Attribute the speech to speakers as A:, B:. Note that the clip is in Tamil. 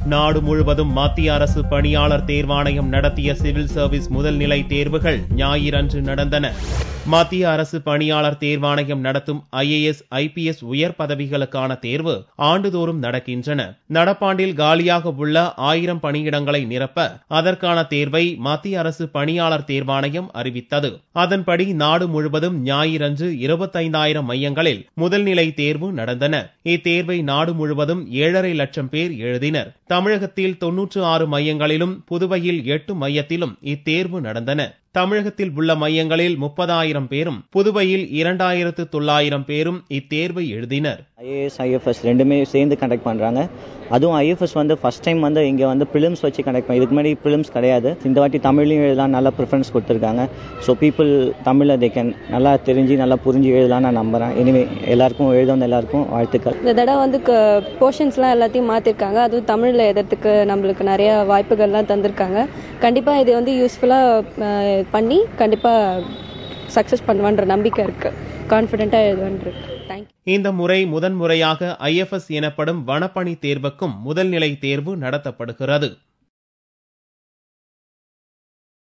A: நாடு முழுவதும் மத்திய அரசு பணியாளர் தேர்வாணையம் நடத்திய சிவில் சர்வீஸ் முதல்நிலை தேர்வுகள் ஞாயிறன்று நடந்தன மத்திய அரசு பணியாளர் தேர்வாணையம் நடத்தும் ஐஏஎஸ் ஐபிஎஸ் உயர் பதவிகளுக்கான தேர்வு ஆண்டுதோறும் நடக்கின்றன நடப்பாண்டில் காலியாக உள்ள ஆயிரம் பணியிடங்களை நிரப்ப அதற்கான தேர்வை மத்திய அரசு பணியாளர் தேர்வாணையம் அறிவித்தது அதன்படி நாடு முழுவதும் ஞாயிறன்று இருபத்தைந்தாயிரம் மையங்களில் முதல்நிலை தேர்வு நடந்தன இத்தேர்வை நாடு முழுவதும் ஏழரை லட்சம் பேர் எழுதினர் தமிழகத்தில் தொன்னூற்று ஆறு மையங்களிலும் புதுவையில் எட்டு மையத்திலும் இத்தேர்வு நடந்தன தமிழகத்தில் உள்ள மையங்களில் முப்பதாயிரம் பேரும் புதுவையில் இரண்டாயிரத்து தொள்ளாயிரம் பேரும் இத்தேர்வை எழுதினர்
B: ஐஏஎஸ் ஐஎஃப்எஸ் ரெண்டுமே சேர்ந்து கண்டக்ட் பண்ணுறாங்க அதுவும் ஐஎஃப்எஸ் வந்து ஃபர்ஸ்ட் டைம் வந்து இங்கே வந்து ப்ரிலிம்ஸ் வச்சு கண்டக்ட் பண்ணி இதுக்கு முன்னாடி ப்ரிலிம்ஸ் கிடையாது இந்த வாட்டி தமிழ்லையும் எழுதலாம் நல்லா ப்ரிஃபரன்ஸ் கொடுத்துருக்காங்க ஸோ பீப்புள் தமிழில் தே கேன் நல்லா தெரிஞ்சு நல்லா புரிஞ்சு எழுதலாம் நான் நம்புகிறேன் எனிவே எல்லாருக்கும் எழுத வந்த எல்லாருக்கும் வாழ்த்துக்கள்
C: இந்த தடவை வந்து போர்ஷன்ஸ்லாம் எல்லாத்தையும் மாற்றிருக்காங்க அதுவும் தமிழில் எழுதுறதுக்கு நம்மளுக்கு நிறைய வாய்ப்புகள்லாம் தந்திருக்காங்க கண்டிப்பாக இது வந்து யூஸ்ஃபுல்லாக பண்ணி கண்டிப்பாக சக்ஸஸ் பண்ணுவான்ற நம்பிக்கை இருக்குது கான்ஃபிடென்ட்டாக எழுதுவான் இருக்கு தேங்க்யூ
A: இந்த முறை முதன்முறையாக ஐஎஃப்எஸ் எனப்படும் வனப்பணி தேர்வுக்கும் முதல்நிலை தேர்வு நடத்தப்படுகிறது